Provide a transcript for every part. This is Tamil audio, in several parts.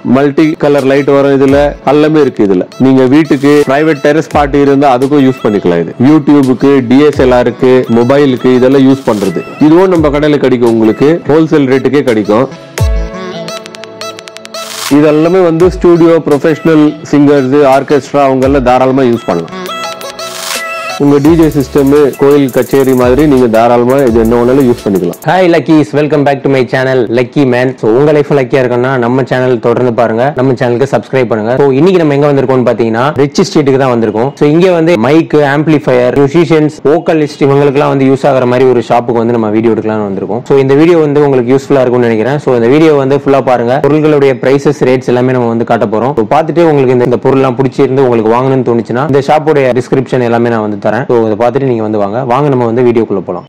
மல்டி கலர் லைட் வரும் இதுல எல்லாமே இருக்கு இதுல நீங்க வீட்டுக்கு பிரைவேட் டெரஸ் பார்ட்டி இருந்தா அதுக்கும் யூஸ் பண்ணிக்கலாம் இது யூடியூபுக்கு டிஎஸ்எல்ஆருக்கு மொபைலுக்கு இதெல்லாம் யூஸ் பண்றது இதுவும் நம்ம கடையில கிடைக்கும் உங்களுக்கு ஹோல்சேல் ரேட்டுக்கே கிடைக்கும் இதெல்லாமே வந்து ஸ்டூடியோ ப்ரொஃபஷனல் சிங்கர்ஸ் ஆர்கெஸ்ட்ரா அவங்க எல்லாம் தாராளமா யூஸ் பண்ணலாம் உங்க டிஜே சிஸ்டம் கோயில் கச்சேரி மாதிரி நீங்க தாராளமா இது என்ன வேணாலும் யூஸ் பண்ணிக்கலாம் hi luckies welcome back to my channel lucky man so உங்க லைஃப் லக்கியா இருக்கணும்னா நம்ம சேனல் தொடர்ந்து பாருங்க நம்ம சேனலுக்கு சப்ஸ்கிரைப் பண்ணுங்க ஸோ இன்னைக்கு நம்ம எங்க வந்திருக்கோம்னு பாத்தீங்கன்னா ரிச் ஸ்ட்ரீட்டுக்கு தான் வந்திருக்கோம் ஸோ இங்க வந்து மைக் ஆம்பிளிஃபயர் மியூசிஷியன்ஸ் வோக்கலிஸ்ட் இவங்களுக்குலாம் வந்து யூஸ் ஆகிற மாதிரி ஒரு ஷாப்புக்கு வந்து நம்ம வீடியோ எடுக்கலாம்னு வந்திருக்கோம் ஸோ இந்த வீடியோ வந்து உங்களுக்கு யூஸ்ஃபுல்லா இருக்கும்னு நினைக்கிறேன் ஸோ இந்த வீடியோ வந்து ஃபுல்லா பாருங்க பொருட்களுடைய பிரைசஸ் ரேட்ஸ் எல்லாமே நம்ம வந்து காட்ட போறோம் ஸோ பார்த்துட்டு உங்களுக்கு இந்த- இந்த பொருள்லாம் பிடிச்சிருந்து உங்களுக்கு வாங்கணும்னு தோணுச்சுன்னா இந்த ஷாப்போட டிஸ்கிரிப்ஷன் எல்லாமே நான் வந்து தரேன் ஸோ இதை பார்த்துட்டு நீங்க வந்து வாங்க வாங்க நம்ம வந்து வீடியோக்குள்ள போலாம்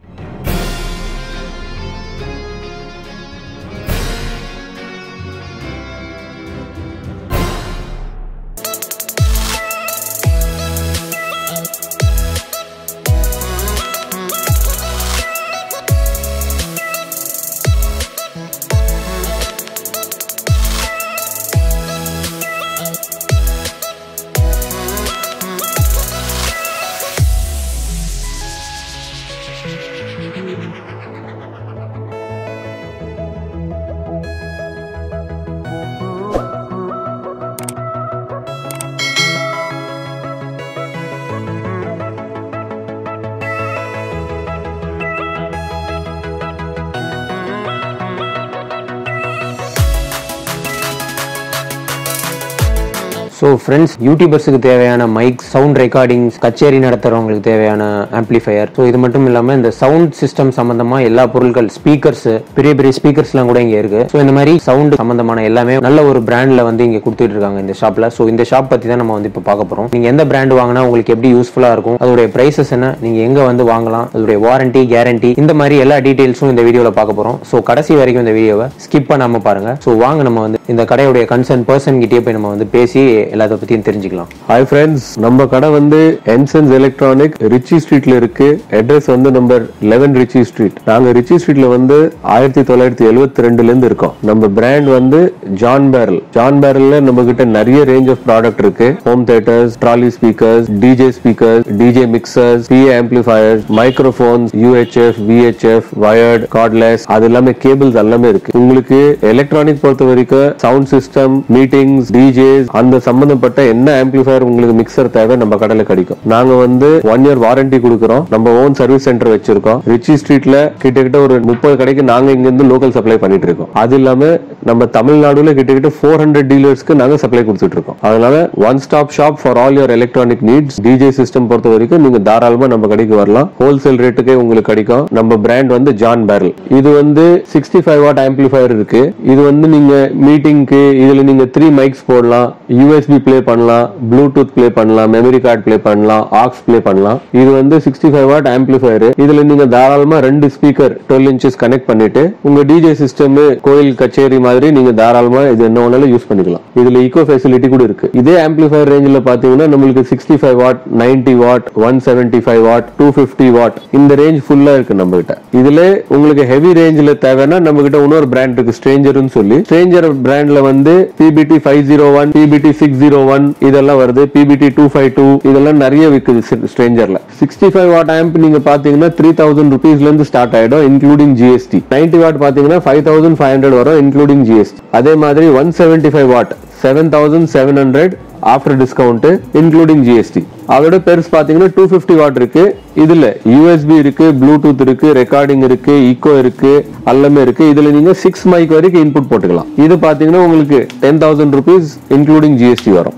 ஸோ ஃப்ரெண்ட்ஸ் யூடியூபர்ஸுக்கு தேவையான மைக் சவுண்ட் ரெக்கார்டிங்ஸ் கச்சேரி நடத்துறவங்களுக்கு தேவையான ஆம்ப்ளிஃபையர் ஸோ இது மட்டும் இல்லாமல் இந்த சவுண்ட் சிஸ்டம் சம்பந்தமா எல்லா பொருட்கள் ஸ்பீக்கர்ஸ் பெரிய பெரிய ஸ்பீக்கர்ஸ்லாம் கூட இங்கே இருக்கு ஸோ இந்த மாதிரி சவுண்ட் சம்பந்தமான எல்லாமே நல்ல ஒரு பிராண்ட்ல வந்து இங்கே கொடுத்துட்டு இருக்காங்க இந்த ஷாப்ல ஸோ இந்த ஷாப் பத்தி தான் நம்ம வந்து இப்போ பார்க்க போறோம் நீங்க எந்த பிராண்ட் வாங்கினா உங்களுக்கு எப்படி யூஸ்ஃபுல்லா இருக்கும் அதோடைய பிரைசஸ் என்ன நீங்க எங்க வந்து வாங்கலாம் அதோடைய வாரண்டி கேரண்டி இந்த மாதிரி எல்லா டீடைல்ஸும் இந்த வீடியோல பார்க்க போறோம் ஸோ கடைசி வரைக்கும் இந்த வீடியோவை ஸ்கிப் பண்ணாம பாருங்க ஸோ வாங்க நம்ம வந்து இந்த கடையுடைய கன்சர்ன் பர்சன் கிட்டே போய் நம்ம வந்து பேசி எல்லாத்த பத்தியும் தெரிஞ்சுக்கலாம் ஹாய் ஃப்ரெண்ட்ஸ் நம்ம கடை வந்து என்சன்ஸ் எலக்ட்ரானிக் ரிச்சி ஸ்ட்ரீட்ல இருக்கு அட்ரஸ் வந்து நம்பர் லெவன் ரிச்சி ஸ்ட்ரீட் நாங்க ரிச்சி ஸ்ட்ரீட்ல வந்து ஆயிரத்தி தொள்ளாயிரத்தி எழுபத்தி ரெண்டுல இருந்து இருக்கோம் நம்ம பிராண்ட் வந்து ஜான் பேரல் ஜான் பேரல்ல நம்ம கிட்ட நிறைய ரேஞ்ச் ஆஃப் ப்ராடக்ட் இருக்கு home theatres trolley speakers DJ speakers DJ mixers PA amplifiers microphones UHF VHF wired cordless அது எல்லாமே கேபிள்ஸ் எல்லாமே இருக்கு உங்களுக்கு எலக்ட்ரானிக் பொறுத்த வரைக்கும் சவுண்ட் சிஸ்டம் மீட்டிங்ஸ் டிஜேஸ் அந்த சம்பந்தப்பட்ட என்ன ஆம்பிளிஃபயர் உங்களுக்கு மிக்சர் தேவை நம்ம கடையில கிடைக்கும் நாங்க வந்து ஒன் இயர் வாரண்டி கொடுக்குறோம் நம்ம ஓன் சர்வீஸ் சென்டர் வச்சிருக்கோம் ரிச்சி ஸ்ட்ரீட்ல கிட்டத்தட்ட ஒரு முப்பது கடைக்கு நாங்க இங்க இருந்து லோக்கல் சப்ளை பண்ணிட்டு இருக்கோம் அது இல்லாம நம்ம தமிழ்நாடுல கிட்டத்தட்ட ஃபோர் ஹண்ட்ரட் டீலர்ஸ்க்கு நாங்க சப்ளை கொடுத்துட்டு இருக்கோம் அதனால one stop shop for all your electronic needs DJ system பொறுத்த வரைக்கும் நீங்க தாராளமா நம்ம கடைக்கு வரலாம் ஹோல்சேல் ரேட்டுக்கே உங்களுக்கு கிடைக்கும் நம்ம பிராண்ட் வந்து ஜான் பேரல் இது வந்து சிக்ஸ்டி ஃபைவ் வாட் ஆம்பிளிஃபயர் இருக்கு இது வந்து நீங்க மீட்டிங்க்கு இதுல நீங்க த்ரீ மைக்ஸ் போடலாம் யூஎஸ்பி ப்ளே பண்ணலாம் ப்ளூடூத் ப்ளே பண்ணலாம் மெமரி கார்டு ப்ளே பண்ணலாம் ஆக்ஸ் ப்ளே பண்ணலாம் இது வந்து சிக்ஸ்டி ஃபைவ் வாட் ஆம்பிளிஃபயர் இதுல நீங்க தாராளமா ரெண்டு ஸ்பீக்கர் டுவெல் இன்ச்சஸ் கனெக்ட் பண்ணிட்டு உங்க டிஜே சிஸ்டம் கோயில் கச்சேரி மாதிரி நீங்க தாராளமா இது என்ன வேணாலும் யூஸ் பண்ணிக்கலாம் இதுல ஈகோ ஃபெசிலிட்டி கூட இருக்கு இதே ஆம்பிளிஃபயர் ரேஞ்சில் பாத்தீங்கன்னா நம்மளுக்கு sixty five watt ninety watt one seventy five watt two fifty watt இந்த ரேஞ்ச் ஃபுல்லா இருக்கு நம்ம கிட்ட இதுல உங்களுக்கு ஹெவி ரேஞ்சில் தேவைன்னா நம்ம கிட்ட இன்னொரு பிராண்ட் இருக்கு ஸ்ட்ரேஞ்சர்னு சொல்லி ஸ்ட்ரேஞ்சர் பிராண்ட்ல வந்து BPT five zero one BPT six zero one இதெல்லாம் வருது பிபிடி டூ ஃபைவ் டூ இதெல்லாம் நிறைய விக்குது ஸ்ட்ரேஞ்சர்ல சிக்ஸ்டி ஃபைவ் வாட் ஆம்ப் நீங்க பாத்தீங்கன்னா த்ரீ தௌசண்ட் ருபீஸ்ல இருந்து ஸ்டார்ட் ஆயிடும் இன்க்ளூடிங் ஜிஎஸ்டி நைன்டி வாட் பாத்தீங்கன்னா ஃபைவ் தௌசண்ட் ஃபைவ் ஹண்ட்ரட் வரும் இன்க்ளூடிங் ஜிஎஸ்டி அதே மாதிரி one seventy five watt seven thousand seven hundred after discount including GST அதோட பெருசு பாத்தீங்கன்னா டூ ஃபிஃப்டி வாட் இருக்கு இதுல யூஎஸ்பி இருக்கு ப்ளூடூத் இருக்கு ரெக்கார்டிங் இருக்கு ஈகோ இருக்கு எல்லாமே இருக்கு இதுல நீங்க சிக்ஸ் மைக் வரைக்கும் இன்புட் போட்டுக்கலாம் இது பாத்தீங்கன்னா உங்களுக்கு ten thousand rupees including GST வரும்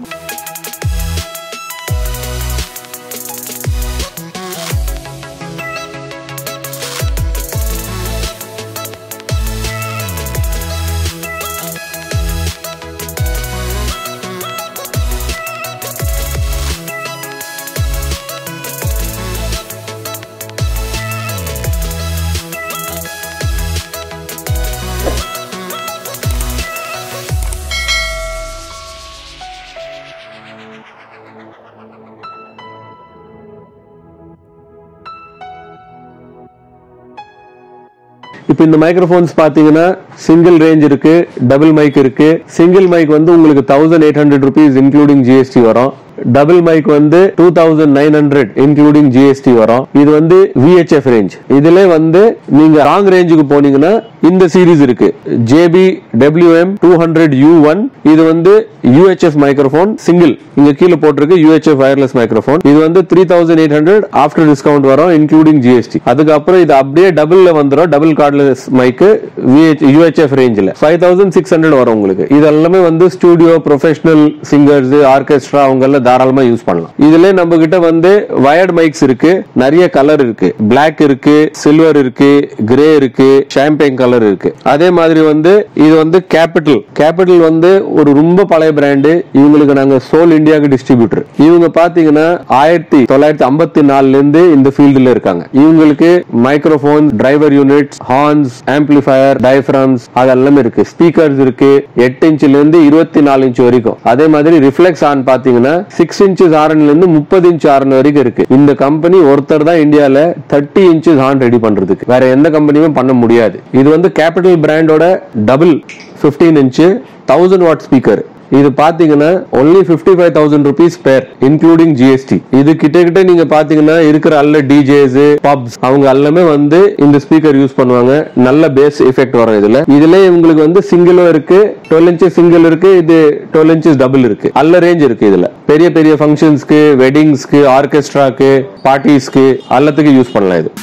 இப்போ இந்த மைக்ரோஃபோன்ஸ் பாத்தீங்கன்னா சிங்கிள் ரேஞ்ச் இருக்கு டபுள் மைக் இருக்கு சிங்கிள் மைக் வந்து உங்களுக்கு thousand eight hundred rupees including GST வரும் டபுள் மைக் வந்து two thousand nine hundred including GST வரும் இது வந்து விஹெச்எஃப் ரேஞ்ச் இதுல வந்து நீங்க லாங் ரேஞ்சுக்கு போனீங்கன்னா இந்த சீரிஸ் இருக்கு JB WM two hundred U one இது வந்து யூஹெச்எஃப் மைக்ரோஃபோன் சிங்கிள் இங்க கீழே போட்டிருக்கு யூஹெச்எஃப் வயர்லெஸ் மைக்ரோஃபோன் இது வந்து three thousand eight hundred after discount வரும் இன்க்ளூடிங் ஜிஎஸ்டி அதுக்கப்புறம் இது அப்படியே டபுள்ல வந்துடும் டபுள் கார்ட்லெஸ் மைக்கு யூஹெச்எஃப் ரேஞ்சில் ஃபைவ் தௌசண்ட் சிக்ஸ் ஹண்ட்ரட் வரும் உங்களுக்கு இது எல்லாமே வந்து ஸ்டூடியோ ப்ரொஃபஷனல் சிங்கர்ஸ் ஆர்கெஸ்ட்ரா அவங்க எல்லாம் தாராளமா யூஸ் பண்ணலாம் இதுல நம்ம கிட்ட வந்து வயர்ட் மைக்ஸ் இருக்கு நிறைய கலர் இருக்கு Black இருக்கு சில்வர் இருக்கு கிரே இருக்கு ஷாம்பைன் கலர் இருக்கு அதே மாதிரி வந்து இது வந்து கேபிட்டல் கேபிட்டல் வந்து ஒரு ரொம்ப பழைய பிராண்டு இவங்களுக்கு நாங்க சோல் இந்தியாவுக்கு டிஸ்ட்ரிபியூட்டர் இவங்க பாத்தீங்கன்னா ஆயிரத்தி தொள்ளாயிரத்தி ஐம்பத்தி நாலுல இருந்து இந்த ஃபீல்டுல இருக்காங்க இவங்களுக்கு microphone driver units horns amplifier diaphragms அதெல்லாமே இருக்கு ஸ்பீக்கர்ஸ் இருக்கு எட்டு இன்ச்ல இருந்து இருபத்தி நாலு இன்ச் வரைக்கும் அதே மாதிரி ரிஃப்ளெக்ஸ் ஆன் பாத்தீங்கன்னா சிக்ஸ் இன்ச்சஸ் ஆரன்ல இருந்து முப்பது இன்ச் ஆரன் வரைக்கும் இருக்கு இந்த கம்பெனி ஒருத்தர் தான் இந்தியால தேர்ட்டி இன்ச்சஸ் ஹார்ன் ரெடி பண்றதுக்கு வேற எந்த கம்பெனியுமே பண்ண முடியாது இது வந்து கேபிட்டல் பிராண்டோட double 15 inch thousand watt speaker இது பாத்தீங்கன்னா only fifty five thousand rupees pair including GST இது கிட்ட கிட்ட நீங்க பாத்தீங்கன்னா இருக்கிற அல்ல டிஜேஸ் பப்ஸ் அவங்க எல்லாமே வந்து இந்த ஸ்பீக்கர் யூஸ் பண்ணுவாங்க நல்ல பேஸ் எஃபெக்ட் வரும் இதுல இதுல உங்களுக்கு வந்து சிங்கிளும் இருக்கு டுவெல் இன்ச்சஸ் சிங்கிள் இருக்கு இது டுவெல் இன்ச்சஸ் டபுள் இருக்கு அல்ல ரேஞ்ச் இருக்கு இதுல பெரிய பெரிய ஃபங்க்ஷன்ஸ்க்கு வெட்டிங்ஸ்க்கு ஆர்கெஸ்ட்ராக்கு பார்ட்டிஸ்க்கு எல்லாத்துக்கும் யூஸ் பண்ணலாம் இது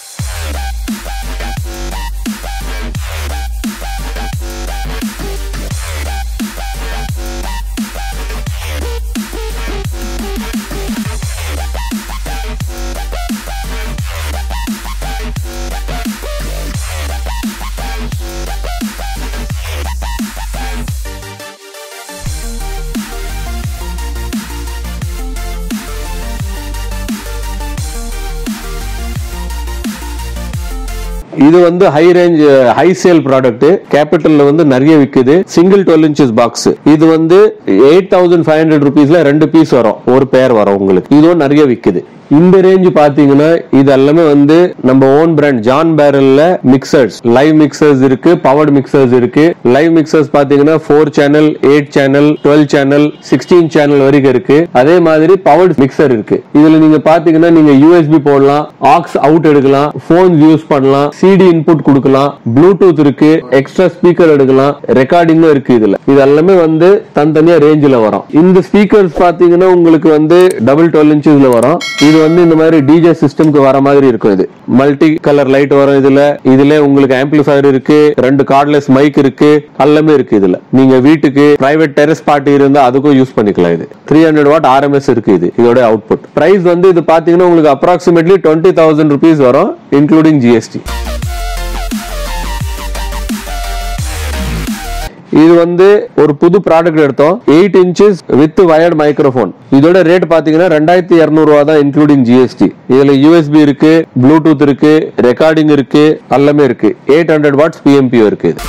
இது வந்து high range high sale product கேபிட்டல்ல வந்து நிறைய விக்குது சிங்கிள் டுவெல் இன்ச்சஸ் பாக்ஸ் இது வந்து எயிட் தௌசண்ட் ஃபைவ் ஹண்ட்ரட் ருபீஸ்ல ரெண்டு பீஸ் வரும் ஒரு பேர் வரும் உங்களுக்கு இதுவும் நிறைய விக்குது இந்த ரேஞ்ச் பாத்தீங்கன்னா இது எல்லாமே வந்து நம்ம ஓன் பிராண்ட் ஜான் பேரல்ல மிக்சர்ஸ் லைவ் மிக்சர்ஸ் இருக்கு பவர்ட் மிக்சர்ஸ் இருக்கு லைவ் மிக்சர்ஸ் பாத்தீங்கன்னா four channel eight channel twelve channel sixteen channel வரைக்கும் இருக்கு அதே மாதிரி பவர்ட் மிக்சர் இருக்கு இதுல நீங்க பாத்தீங்கன்னா நீங்க யூஎஸ்பி போடலாம் ஆக்ஸ் அவுட் எடுக்கலாம் போன் யூஸ் பண்ணலாம் சிடி இன்புட் கொடுக்கலாம் ப்ளூடூத் இருக்கு எக்ஸ்ட்ரா ஸ்பீக்கர் எடுக்கலாம் ரெக்கார்டிங்கும் இருக்கு இதுல இது எல்லாமே வந்து தனித்தனியா ரேஞ்சில் வரும் இந்த ஸ்பீக்கர்ஸ் பாத்தீங்கன்னா உங்களுக்கு வந்து டபுள் டுவெல் இன்ச்சஸ்ல வரும் இது வந்து இந்த மாதிரி டிஜே சிஸ்டம்க்கு வர மாதிரி இருக்கும் இது மல்டி கலர் லைட் வரும் இதுல இதுல உங்களுக்கு ஆம்பிளிஃபயர் இருக்கு ரெண்டு கார்ட்லெஸ் மைக் இருக்கு எல்லாமே இருக்கு இதுல நீங்க வீட்டுக்கு பிரைவேட் டெரஸ் பார்ட்டி இருந்தா அதுக்கும் யூஸ் பண்ணிக்கலாம் இது த்ரீ ஹண்ட்ரட் வாட் ஆர்எம்எஸ் இருக்கு இது இதோட அவுட்புட் பிரைஸ் வந்து இது பாத்தீங்கன்னா உங்களுக்கு அப்ராக்சிமேட்லி டுவெண்ட்டி தௌசண்ட் ருபீஸ் வரும் இன்க்ளூடிங் ஜிஎஸ்டி இது வந்து ஒரு புது ப்ராடக்ட் எடுத்தோம் eight inches with wired microphone இதோட ரேட் பாத்தீங்கன்னா ரெண்டாயிரத்தி இருநூறு ரூபா தான் இன்க்ளூடிங் ஜிஎஸ்டி இதுல யூஎஸ்பி இருக்கு ப்ளூடூத் இருக்கு ரெக்கார்டிங் இருக்கு எல்லாமே இருக்கு எயிட் ஹண்ட்ரட் வாட்ஸ் பிஎம்பி இருக்கு இது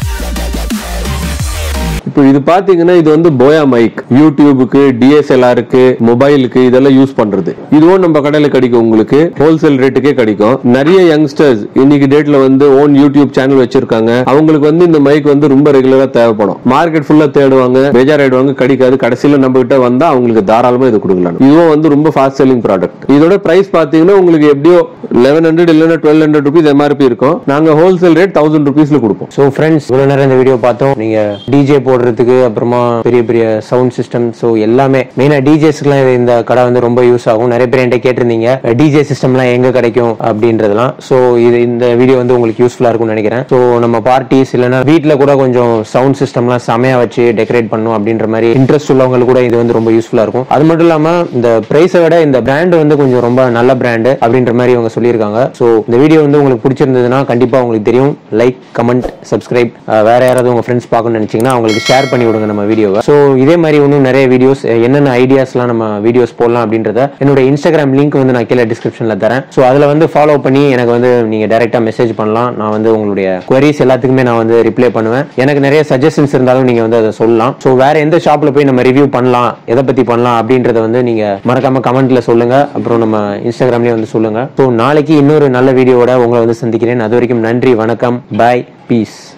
இப்போ இது பாத்தீங்கன்னா இது வந்து போயா மைக் யூடியூபுக்கு டிஎஸ்எல்ஆருக்கு மொபைலுக்கு இதெல்லாம் யூஸ் பண்றது இதுவும் நம்ம கடையில கிடைக்கும் உங்களுக்கு ஹோல்சேல் ரேட்டுக்கே கிடைக்கும் நிறைய யங்ஸ்டர்ஸ் இன்னைக்கு டேட்ல வந்து ஓன் யூடியூப் சேனல் வச்சிருக்காங்க அவங்களுக்கு வந்து இந்த மைக் வந்து ரொம்ப ரெகுலரா தேவைப்படும் மார்க்கெட் ஃபுல்லா தேடுவாங்க பேஜாராயிடுவாங்க கிடைக்காது கடைசியில நம்ம கிட்ட வந்தா அவங்களுக்கு தாராளமா இது கொடுக்கலாம் இதுவும் வந்து ரொம்ப ஃபாஸ்ட் செல்லிங் ப்ராடக்ட் இதோட பிரைஸ் பாத்தீங்கன்னா உங்களுக்கு எப்படியோ லெவன் ஹண்ட்ரட் இல்லைன்னா டுவெல் ஹண்ட்ரட் ருபீஸ் எம்ஆர்பி இருக்கும் நாங்க ஹோல்சேல் ரேட் தௌசண்ட் ருபீஸ்ல கொடுப்போம் ஸோ ஃப்ரெண்ட்ஸ் இவ்வளோ நேரம் இந்த வீடியோ பார்த்தோம் நீங்க டிஜே போடுறதுக்கு அப்புறமா பெரிய பெரிய சவுண்ட் சிஸ்டம் ஸோ எல்லாமே மெயினா டிஜேஸ்க்குலாம் இந்த கடை வந்து ரொம்ப யூஸ் ஆகும் நிறைய பேர் என்கிட்ட கேட்டிருந்தீங்க டிஜே சிஸ்டம்லாம் எங்க கிடைக்கும் அப்படின்றதெல்லாம் ஸோ இது இந்த வீடியோ வந்து உங்களுக்கு யூஸ்ஃபுல்லா இருக்கும்னு நினைக்கிறேன் ஸோ நம்ம பார்ட்டிஸ் இல்லைன்னா வீட்டில் கூட கொஞ்சம் சவுண்ட் சிஸ்டம்லாம் செமையா வச்சு டெக்கரேட் பண்ணும் அப்படின்ற மாதிரி இன்ட்ரெஸ்ட் உள்ளவங்களுக்கு கூட இது வந்து ரொம்ப யூஸ்ஃபுல்லா இருக்கும் அது மட்டும் இல்லாம இந்த பிரைஸை விட இந்த பிராண்ட் வந்து கொஞ்சம் ரொம்ப நல்ல பிராண்டு அப்படின்ற மாதிரி இவங்க சொல்லியிருக்காங்க ஸோ இந்த வீடியோ வந்து உங்களுக்கு பிடிச்சிருந்ததுன்னா கண்டிப்பா உங்களுக்கு தெரியும் லைக் கமெண்ட் சப்ஸ்கிரைப் வேற யாராவது உங்க ஃப்ரெண்ட்ஸ் பார்க்கணும்னு நினைச்சீங்கன்னா அவங்களுக்கு ஷேர் பண்ணி விடுங்க நம்ம வீடியோவை ஸோ இதே மாதிரி இன்னும் நிறைய வீடியோஸ் என்னென்ன ஐடியாஸ்லாம் நம்ம வீடியோஸ் போடலாம் அப்படின்றத என்னோட இன்ஸ்டாகிராம் லிங்க் வந்து நான் கீழே டிஸ்கிரிப்ஷனில் தரேன் ஸோ அதில் வந்து ஃபாலோ பண்ணி எனக்கு வந்து நீங்கள் டைரெக்டாக மெசேஜ் பண்ணலாம் நான் வந்து உங்களுடைய queries எல்லாத்துக்குமே நான் வந்து ரிப்ளை பண்ணுவேன் எனக்கு நிறைய சஜஷன்ஸ் இருந்தாலும் நீங்கள் வந்து அதை சொல்லலாம் ஸோ வேற எந்த ஷாப்பில் போய் நம்ம ரிவ்யூ பண்ணலாம் எதை பற்றி பண்ணலாம் அப்படின்றத வந்து நீங்கள் மறக்காம கமெண்ட்ல சொல்லுங்க அப்புறம் நம்ம இன்ஸ்டாகிராம்லேயே வந்து சொல்லுங்க ஸோ நாளைக்கு இன்னொரு நல்ல வீடியோவோட உங்களை வந்து சந்திக்கிறேன் அது வரைக்கும் நன்றி வணக்கம் பாய் பீஸ்